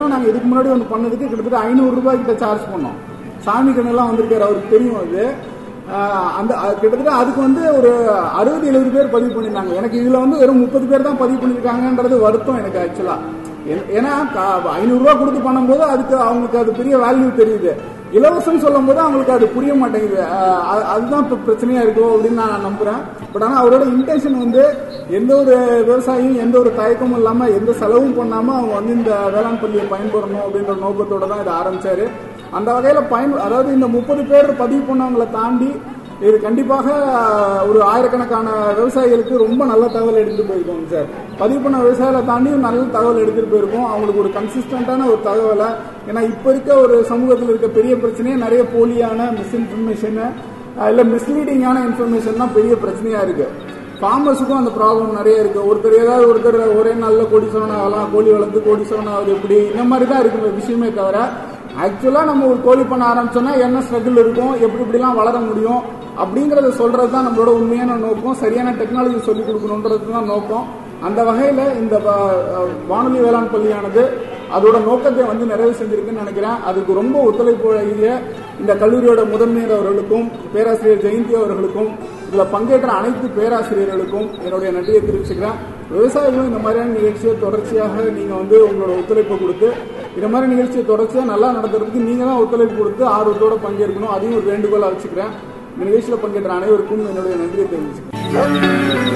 மட்டும் நாங்க இதுக்கு முன்னாடி ஒன்று பண்ணதுக்கு கிட்டத்தட்ட ஐநூறு ரூபாய் கிட்ட சார்ஜ் பண்ணோம் சாமி கண்ணெல்லாம் வந்திருக்காரு அவருக்கு தெரியும் அது ஆஹ் அந்த அது கிட்டத்தட்ட அதுக்கு வந்து ஒரு அறுபது எழுபது பேர் பதிவு பண்ணியிருந்தாங்க எனக்கு இதுல வந்து வெறும் முப்பது பேர் தான் பதிவு பண்ணியிருக்காங்கன்றது வருத்தம் எனக்கு ஆக்சுவலா ஏன்னா ஐநூறு ரூபாய் கொடுத்து பண்ணும்போது அதுக்கு அவங்களுக்கு அது பெரிய வேல்யூ தெரியுது இலவசம் சொல்லும் போது அவங்களுக்கு அது புரிய மாட்டேங்குது ஆஹ் அது- அதுதான் இப்ப பிரச்சனையா இருக்கும் அப்படின்னு நான் நம்புறேன் பட் ஆனா அவரோட இன்டென்ஷன் வந்து எந்த ஒரு விவசாயியும் எந்த ஒரு தயக்கமும் இல்லாம எந்த செலவும் பண்ணாம அவங்க வந்து இந்த வேளாண் பள்ளியை பயன்பெறணும் அப்படின்ற நோக்கத்தோட தான் இதை ஆரம்பிச்சாரு அந்த வகையில பயன் அதாவது இந்த முப்பது பேர் பதிவு பண்ணவங்களை தாண்டி இது கண்டிப்பாக ஆஹ், ஒரு ஆயிரக்கணக்கான விவசாயிகளுக்கு ரொம்ப நல்ல தகவல் எடுத்துட்டு போயிருக்கோம் சார் பதிவு பண்ண விவசாயிகளை தாண்டி நல்ல தகவல் எடுத்துட்டு போயிருக்கோம் அவங்களுக்கு ஒரு கன்சிஸ்டன்டான ஒரு தகவலை ஏன்னா இப்ப இருக்க ஒரு சமூகத்தில் இருக்க பெரிய பிரச்சனையே நிறைய போலியான மிஸ்இன்ஃபர்மேஷன் இல்ல மிஸ்லீடிங்கான இன்ஃபர்மேஷன் தான் பெரிய பிரச்சனையா இருக்கு ஃபார்மர்ஸுக்கும் அந்த ப்ராப்ளம் நிறைய இருக்கு ஒருத்தர் ஏதாவது ஒருத்தர் ஒரே நாள்ல கோடீஸ்வரன் ஆகலாம் கோழி வளர்த்து கோடீஸ்வரன் ஆகுது எப்படி இந்த மாதிரி தான் இருக்கிற விஷயமே தவிர ஆக்சுவலா நம்ம ஒரு கோழி பண்ண ஆரம்பிச்சோம்னா என்ன ஸ்ட்ரகிள் இருக்கும் எப்படி இப்படிலாம் வளர முடியும் அப்படிங்கறத சொல்றது தான் நம்மளோட உண்மையான நோக்கம் சரியான டெக்னாலஜி சொல்லிக் கொடுக்கணுன்றது தான் நோக்கம் அந்த வகையில இந்த வ- வானொலி வேளாண் பள்ளியானது அதோட நோக்கத்தை வந்து நிறைவு செஞ்சிருக்குன்னு நினைக்கிறேன் அதுக்கு ரொம்ப ஒத்துழைப்பு வழங்கிய இந்த கல்லூரியோட முதன்மையர் அவர்களுக்கும் பேராசிரியர் ஜெயந்தி அவர்களுக்கும் இதுல பங்கேற்ற அனைத்து பேராசிரியர்களுக்கும் என்னுடைய நன்றியை தெரிவிச்சுக்கிறேன் விவசாயிகளும் இந்த மாதிரியான நிகழ்ச்சியை தொடர்ச்சியாக நீங்க வந்து உங்களோட ஒத்துழைப்பு கொடுத்து இந்த மாதிரி நிகழ்ச்சியை தொடர்ச்சியா நல்லா நடத்துறதுக்கு நீங்க தான் ஒத்துழைப்பு கொடுத்து ஆர்வத்தோட பங்கேற்கணும் அதையும் ஒரு வேண்டுகோளா வச்சுக்கிறேன் இந்த நிகழ்ச்சியில பங்கேற்ற அனைவருக்கும் என்னுடைய நன்றியை தெரிவிச்சுக்கிறேன்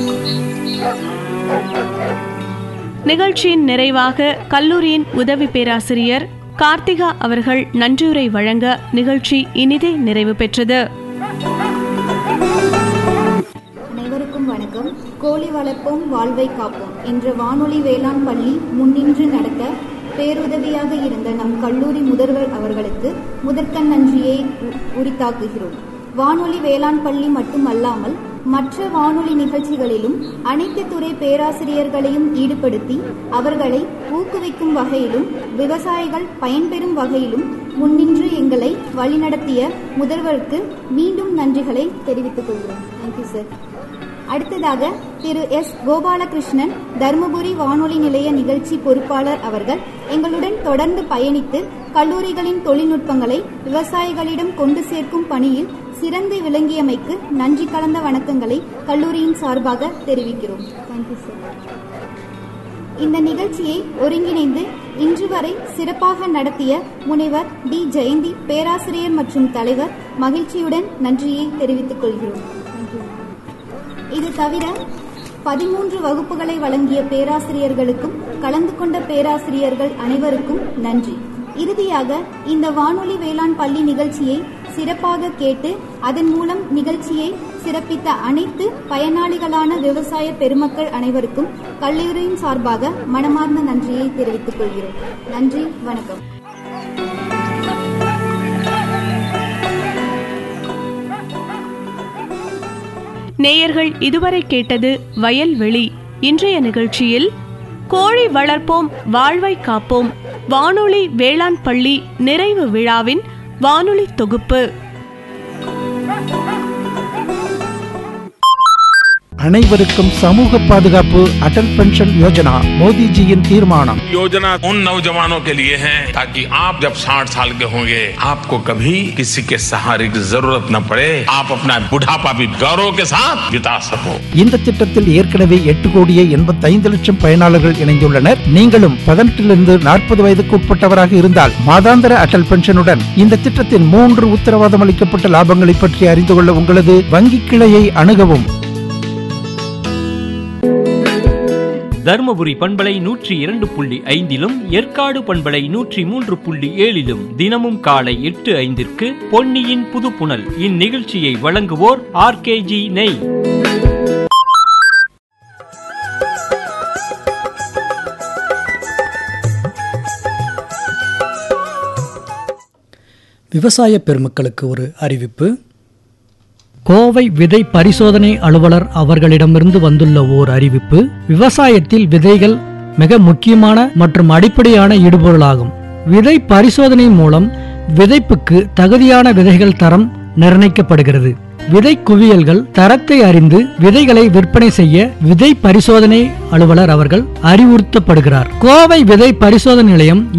நிகழ்ச்சியின் நிறைவாக கல்லூரியின் உதவி பேராசிரியர் கார்த்திகா அவர்கள் நன்றியுரை வழங்க நிகழ்ச்சி இனிதே நிறைவு பெற்றது அனைவருக்கும் வணக்கம் கோழி வளர்ப்போம் வாழ்வை காப்போம் என்ற வானொலி வேளாண் பள்ளி முன்னின்று நடத்த பேருதவியாக இருந்த நம் கல்லூரி முதல்வர் அவர்களுக்கு முதற்கண் நன்றியை உ- உரித்தாக்குகிறோம் வானொலி வேளாண் பள்ளி மட்டுமல்லாமல் மற்ற வானொலி நிகழ்ச்சிகளிலும் அனைத்து துறை பேராசிரியர்களையும் ஈடுபடுத்தி அவர்களை ஊக்குவிக்கும் வகையிலும் விவசாயிகள் பயன்பெறும் வகையிலும் முன்னின்று எங்களை வழிநடத்திய முதல்வருக்கு மீண்டும் நன்றிகளை தெரிவித்துக் கொள்கிறோம் தேங்க்யூ சார் அடுத்ததாக திரு எஸ் கோபாலகிருஷ்ணன் தருமபுரி வானொலி நிலைய நிகழ்ச்சி பொறுப்பாளர் அவர்கள் எங்களுடன் தொடர்ந்து பயணித்து கல்லூரிகளின் தொழில்நுட்பங்களை விவசாயிகளிடம் கொண்டு சேர்க்கும் பணியில் சிறந்து விளங்கியமைக்கு நன்றி கலந்த வணக்கங்களை கல்லூரியின் சார்பாக தெரிவிக்கிறோம் தேங்க்யூ சார் இந்த நிகழ்ச்சியை ஒருங்கிணைந்து இன்று வரை சிறப்பாக நடத்திய முனைவர் டி ஜெயந்தி பேராசிரியர் மற்றும் தலைவர் மகிழ்ச்சியுடன் நன்றியை தெரிவித்துக் கொள்கிறோம் Thank you. இது தவிர பதிமூன்று வகுப்புகளை வழங்கிய பேராசிரியர்களுக்கும் கலந்து கொண்ட பேராசிரியர்கள் அனைவருக்கும் நன்றி இறுதியாக இந்த வானொலி வேளாண் பள்ளி நிகழ்ச்சியை சிறப்பாக கேட்டு அதன் மூலம் நிகழ்ச்சியை சிறப்பித்த அனைத்து பயனாளிகளான விவசாய பெருமக்கள் அனைவருக்கும் கல்லூரியின் சார்பாக மனமார்ந்த நன்றியை தெரிவித்துக் கொள்கிறோம் நன்றி வணக்கம் நேயர்கள் இதுவரை கேட்டது வயல்வெளி இன்றைய நிகழ்ச்சியில் கோழி வளர்ப்போம் வாழ்வை காப்போம் வானொலி வேளாண் பள்ளி நிறைவு விழாவின் வானொலி தொகுப்பு அனைவருக்கும் சமூக பாதுகாப்பு அடல் பென்ஷன் யோஜனா மோடிஜியின் தீர்மானம் योजना उन नौजवानों के लिए है ताकि आप जब 60 साल के होंगे आपको कभी किसी के सहारे की जरूरत न पड़े आप अपना बुढ़ापा भी गौरव के साथ बिता सको இந்த திட்டத்தில் ஏற்கனவே எட்டு கோடியே எண்பத்தி ஐந்து லட்சம் பயனாளர்கள் இணைந்துள்ளனர் நீங்களும் பதினெட்டிலிருந்து நாற்பது வயதுக்கு உட்பட்டவராக இருந்தால் மாதாந்திர அடல் பென்ஷனுடன் இந்த திட்டத்தின் மூன்று உத்தரவாதம் அளிக்கப்பட்ட லாபங்களை பற்றி அறிந்து கொள்ள உங்களது வங்கி கிளையை அணுகவும் தருமபுரி பண்பலை நூற்றி இரண்டு புள்ளி ஐந்திலும் ஏற்காடு பண்பலை நூற்றி மூன்று புள்ளி ஏழிலும் தினமும் காலை எட்டு ஐந்திற்கு பொன்னியின் புதுப்புணல் இந்நிகழ்ச்சியை வழங்குவோர் ஆர்கேஜி நெய் விவசாய பெருமக்களுக்கு ஒரு அறிவிப்பு கோவை விதை பரிசோதனை அலுவலர் அவர்களிடமிருந்து வந்துள்ள ஓர் அறிவிப்பு விவசாயத்தில் விதைகள் மிக முக்கியமான மற்றும் அடிப்படையான இடுபொருளாகும் விதை பரிசோதனை மூலம் விதைப்புக்கு தகுதியான விதைகள் தரம் நிர்ணயிக்கப்படுகிறது விதை குவியல்கள் தரத்தை அறிந்து விதைகளை விற்பனை செய்ய விதை பரிசோதனை அலுவலர் அவர்கள் அறிவுறுத்தப்படுகிறார் கோவை விதை பரிசோதனை நிலையம்